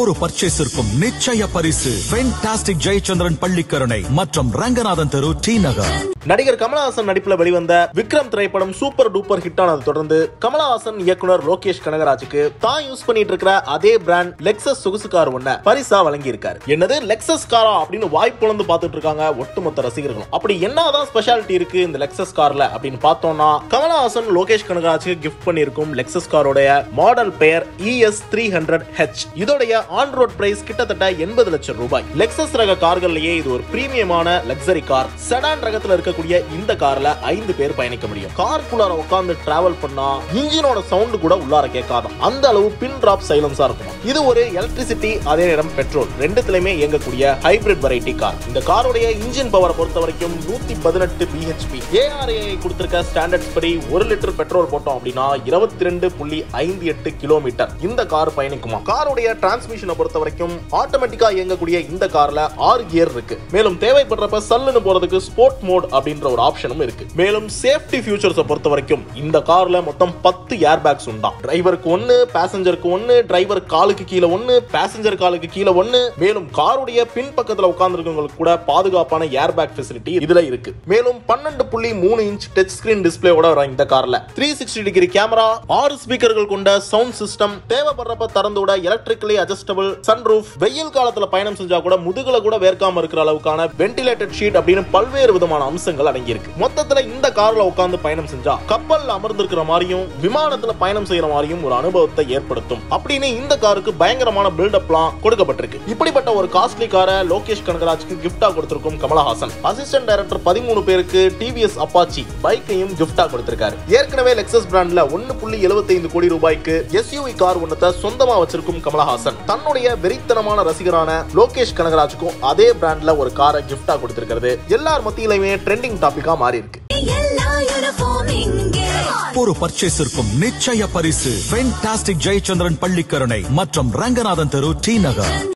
ஒவ்வொரு பர்ச்சேஸிற்கும் நிச்சய பரிசு ஃபென்டாஸ்டிக் ஜெயச்சந்திரன் பள்ளிக்கரணை மற்றும் ரங்கநாதன் தெரு டி நகர் நடிகர் கமலஹாசன் நடிப்புல வெளிவந்த விக்ரம் திரைப்படம் சூப்பர் டூப்பர் ஹிட் ஆனதை தொடர்ந்து கமலஹாசன் இயக்குனர் லோகேஷ் கனகராஜுக்கு தான் யூஸ் பண்ணிட்டு இருக்கிற அதே பிராண்ட் லெக்சஸ் சொகுசு கார் ஒண்ண பரிசா வழங்கி இருக்காரு என்னது லெக்சஸ் காரா அப்படின்னு வாய் பொழந்து பார்த்துட்டு இருக்காங்க ஒட்டுமொத்த ரசிகர்களும் அப்படி என்னதான் ஸ்பெஷாலிட்டி இருக்கு இந்த லெக்சஸ் கார்ல அப்படின்னு பார்த்தோம்னா கமலஹாசன் லோகேஷ் கனகராஜுக்கு கிஃப்ட் பண்ணியிருக்கும் லெக்சஸ் காரோடைய மாடல் பெயர் இஎஸ் த்ரீ ஹண்ட்ரட் ஹெச் இதோடைய ஆன் ரோட் பிரைஸ் கிட்டத்தட்ட எண்பது லட்சம் ரூபாய் லெக்சஸ் ரக கார்கள்லயே இது ஒரு பிரீமியமான லக்ஸரி கார் செடான் ரகத்துல இருக்கக்கூடிய இந்த கார்ல ஐந்து பேர் பயணிக்க முடியும் காருக்குள்ளார உட்கார்ந்து டிராவல் பண்ணா இன்ஜினோட சவுண்ட் கூட உள்ளார கேட்காதாம் அந்த அளவு பின் டிராப் சைலன்ஸா இருக்கும் இது ஒரு எலக்ட்ரிசிட்டி அதே நேரம் பெட்ரோல் ரெண்டுத்திலுமே இயங்கக்கூடிய ஹைபிரிட் வெரைட்டி கார் இந்த காருடைய இன்ஜின் பவரை பொறுத்த வரைக்கும் நூத்தி பதினெட்டு பிஹெச்பி ஏஆர்ஏ கொடுத்திருக்க ஸ்டாண்டர்ட்ஸ் படி ஒரு லிட்டர் பெட்ரோல் போட்டோம் அப்படின்னா இருபத்தி ரெண்டு புள்ளி ஐந்து எட்டு கிலோமீட்டர் இந்த கார் பயணிக்குமா காருடைய டிரான்ஸ்மிஷனை பொறுத்த வரைக்கும் ஆட்டோமேட்டிக்கா இயங்கக்கூடிய இந்த கார்ல ஆறு கியர் இருக்கு மேலும் தேவைப்படுறப்ப சல்லுன்னு போறதுக்கு ஸ்போர்ட் மோட் அப்படின்ற ஒரு ஆப்ஷனும் இருக்கு மேலும் சேஃப்டி ஃபியூச்சர்ஸை பொறுத்த வரைக்கும் இந்த கார்ல மொத்தம் பத்து ஏர் பேக்ஸ் உண்டா டிரைவருக்கு ஒன்னு பேசஞ்சருக்கு ஒன்னு டிரைவர் காலுக்கு கீழே ஒன்னு பேசஞ்சர் காலுக்கு கீழே ஒன்னு மேலும் காருடைய பின் பக்கத்துல உட்கார்ந்துருக்கவங்களுக்கு கூட பாதுகாப்பான ஏர் பேக் ஃபெசிலிட்டி இதுல இருக்கு மேலும் பன்னெண்டு புள்ளி மூணு இன்ச் டச் ஸ்கிரீன் டிஸ்பிளேயோட வரும் இந்த கார்ல த்ரீ சிக்ஸ்டி டிகிரி கேமரா ஆறு ஸ்பீக்கர்கள் கொண்ட சவுண்ட் சிஸ்டம் தேவைப்படுறப்ப திறந்து விட எலக்ட்ரிக்கலி அட்ஜஸ்டபிள் சன்ரூஃப் வெயில் காலத்துல பயணம் செஞ்சா கூட முதுகுல கூட வேர்க்காம இருக்கிற அளவுக்கான வென்டிலேட்டட் ஷீட் அப்படின்னு பல்வேறு விதமான அம்சங்கள் அடங்கியிருக்கு மொத்தத்துல இந்த கார்ல உட்கார்ந்து பயணம் செஞ்சா கப்பல்ல அமர்ந்திருக்கிற மாதிரியும் விமானத்துல பயணம் செய்யற மாதிரியும் ஒரு அனுபவத்தை ஏற்படுத்தும் அப்படின்னு இந்த காருக்கு பயங்கரமான பில்டப்லாம் கொடுக்கப்பட்டிருக்கு இப்படிப்பட்ட ஒரு காஸ்ட்லி காரை லோகேஷ் கனகராஜ்க்கு கிஃப்டா கொடுத்திருக்கும் கமலஹாசன் அசிஸ்டன்ட் டைரக்டர் பதிமூணு பேருக்கு டிவிஎஸ் அப்பாச்சி பைக்கையும் கிஃப்டா கொடுத்திருக்காரு ஏற்கனவே லெக்சஸ் பிராண்ட்ல ஒன்னு புள்ளி எழுபத்தைந்து கோடி ரூபாய்க்கு எஸ்யூவி கார் ஒன்னத்தை சொந்தமா வச்சிருக்கும் கமலஹாசன் தன்னுடைய வெறித்தனமான ரசிகரான லோகேஷ் கனகராஜுக்கும் அதே பிராண்ட்ல ஒரு காரை கிஃப்டா கொடுத்திருக்கிறது எல்லார் மத்தியிலுமே ட்ரெண்டிங் டாபிக்கா மாறி இருக்கு எல்லா யூனிஃபார்ம் இங்கே ஒவ்வொரு பர்ச்சேஸிற்கும் நிச்சய பரிசு ஃபென்டாஸ்டிக் ஜெயச்சந்திரன் பள்ளிக்கரணை மற்றும் ரங்கநாதன் தெரு டி நகர்